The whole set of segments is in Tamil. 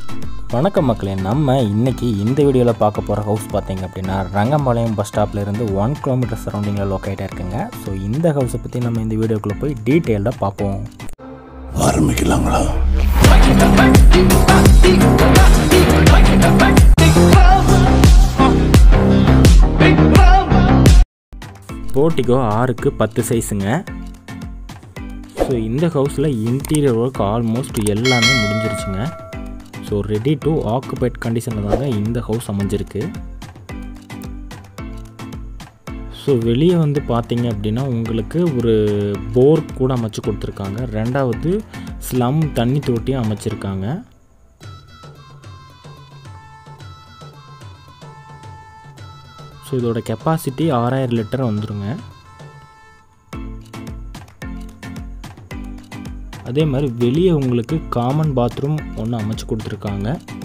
வணக்கம் மக்களே நம்ம இன்னைக்கு இந்த வீடியோவில் பார்க்க போகிற ஹவுஸ் பார்த்தீங்க அப்படின்னா ரங்கம்பாளையம் பஸ் ஸ்டாப்ல இருந்து ஒன் கிலோமீட்டர் சரௌண்டிங்கில் லொக்கேட்டாக இருக்குங்க ஸோ இந்த ஹவுஸை பற்றி நம்ம இந்த வீடியோக்குள்ளே போய் டீட்டெயிலாக பார்ப்போம் ஆரம்பிக்கலாங்களா போர்ட்டிகோ ஆறுக்கு பத்து சைஸுங்க ஸோ இந்த ஹவுஸில் இன்டீரியர் ஒர்க் ஆல்மோஸ்ட் எல்லாமே முடிஞ்சிருச்சுங்க ஸோ ரெடி டு ஆக்குபைட் கண்டிஷனில் தாங்க இந்த ஹவுஸ் அமைஞ்சிருக்கு ஸோ வெளியே வந்து பார்த்தீங்க அப்படின்னா உங்களுக்கு ஒரு போர் கூட அமைச்சு கொடுத்துருக்காங்க ரெண்டாவது ஸ்லம் தண்ணி தொட்டியும் அமைச்சிருக்காங்க ஸோ இதோட கெப்பாசிட்டி ஆறாயிரம் லிட்டர் வந்துருங்க அதே மாதிரி வெளியே உங்களுக்கு காமன் பாத்ரூம் ஒன்று அமைச்சு கொடுத்துருக்காங்க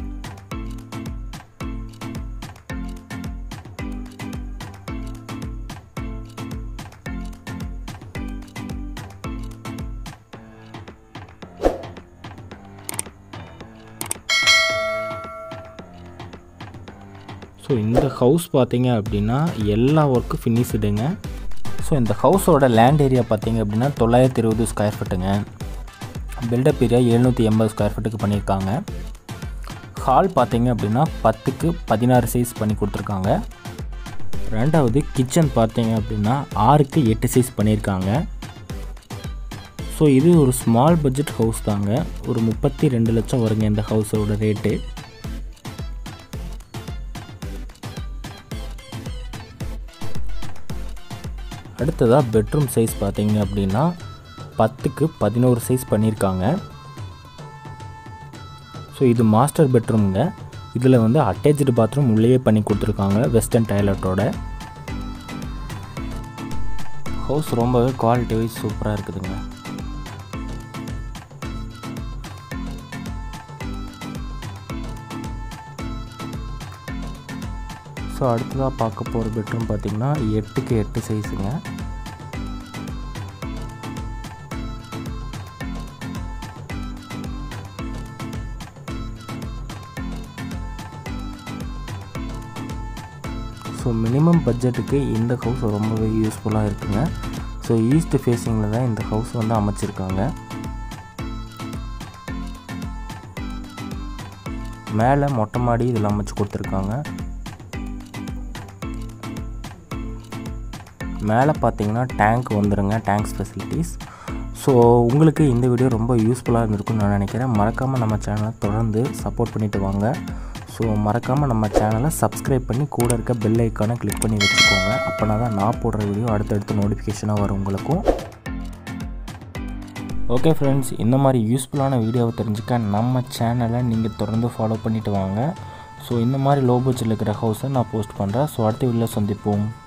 ஸோ இந்த ஹவுஸ் பார்த்தீங்க அப்படின்னா எல்லா ஒர்க்கும் ஃபினிஷ்டுங்க ஸோ இந்த ஹவுஸோட லேண்ட் ஏரியா பார்த்தீங்க அப்படின்னா தொள்ளாயிரத்தி இருபது ஸ்கொயர் ஃபீட்டுங்க பில்டப் ஏரியா எழுநூற்றி எண்பது ஸ்கொயர் ஃபீட்டுக்கு பண்ணியிருக்காங்க ஹால் பார்த்தீங்க அப்படின்னா பத்துக்கு பதினாறு சைஸ் பண்ணி கொடுத்துருக்காங்க ரெண்டாவது கிச்சன் பார்த்தீங்க அப்படின்னா ஆறுக்கு எட்டு சைஸ் பண்ணியிருக்காங்க ஸோ இது ஒரு ஸ்மால் பட்ஜெட் ஹவுஸ் தாங்க ஒரு முப்பத்தி ரெண்டு லட்சம் வருங்க இந்த ஹவுஸோட ரேட்டு அடுத்ததாக பெட்ரூம் சைஸ் பார்த்தீங்க அப்படின்னா பத்துக்கு பதினோரு சைஸ் பண்ணியிருக்காங்க ஸோ இது மாஸ்டர் பெட்ரூம்ங்க இதில் வந்து அட்டாச்சு பாத்ரூம் உள்ளேயே பண்ணி கொடுத்துருக்காங்க வெஸ்டர்ன் டாய்லெட்டோட ஹவுஸ் ரொம்பவே குவாலிட்டி வைஸ் சூப்பராக இருக்குதுங்க ஸோ அடுத்ததாக பார்க்க போகிற பெட்ரூம் பார்த்திங்கன்னா எட்டுக்கு எட்டு சைஸுங்க ஸோ மினிமம் பட்ஜெட்டுக்கு இந்த ஹவுஸ் ரொம்பவே யூஸ்ஃபுல்லாக இருக்குங்க ஸோ ஈஸ்ட் ஃபேஸிங்கில் தான் இந்த ஹவுஸ் வந்து அமைச்சிருக்காங்க மேலே மொட்டை மாடி இதில் அமைச்சு கொடுத்துருக்காங்க மேலே பார்த்தீங்கன்னா டேங்க் வந்துடுங்க டேங்க்ஸ் ஃபெசிலிட்டிஸ் ஸோ உங்களுக்கு இந்த வீடியோ ரொம்ப யூஸ்ஃபுல்லாக இருந்திருக்கும்னு நான் நினைக்கிறேன் மறக்காமல் நம்ம சேனலை தொடர்ந்து சப்போர்ட் பண்ணிட்டு வாங்க ஸோ மறக்காமல் நம்ம சேனலை சப்ஸ்கிரைப் பண்ணி கூட இருக்க பெல் ஐக்கானை கிளிக் பண்ணி வச்சுக்கோங்க அப்போனா தான் நான் போடுற வீடியோ அடுத்தடுத்து நோட்டிஃபிகேஷனாக வரும் உங்களுக்கும் ஓகே ஃப்ரெண்ட்ஸ் இந்த மாதிரி யூஸ்ஃபுல்லான வீடியோவை தெரிஞ்சுக்க நம்ம சேனலை நீங்கள் தொடர்ந்து ஃபாலோ பண்ணிவிட்டு வாங்க ஸோ இந்த மாதிரி லோ பட்ஜெட்டில் இருக்கிற ஹவுஸை நான் போஸ்ட் பண்ணுறேன் ஸோ அடுத்த வீடியோவில் சந்திப்போம்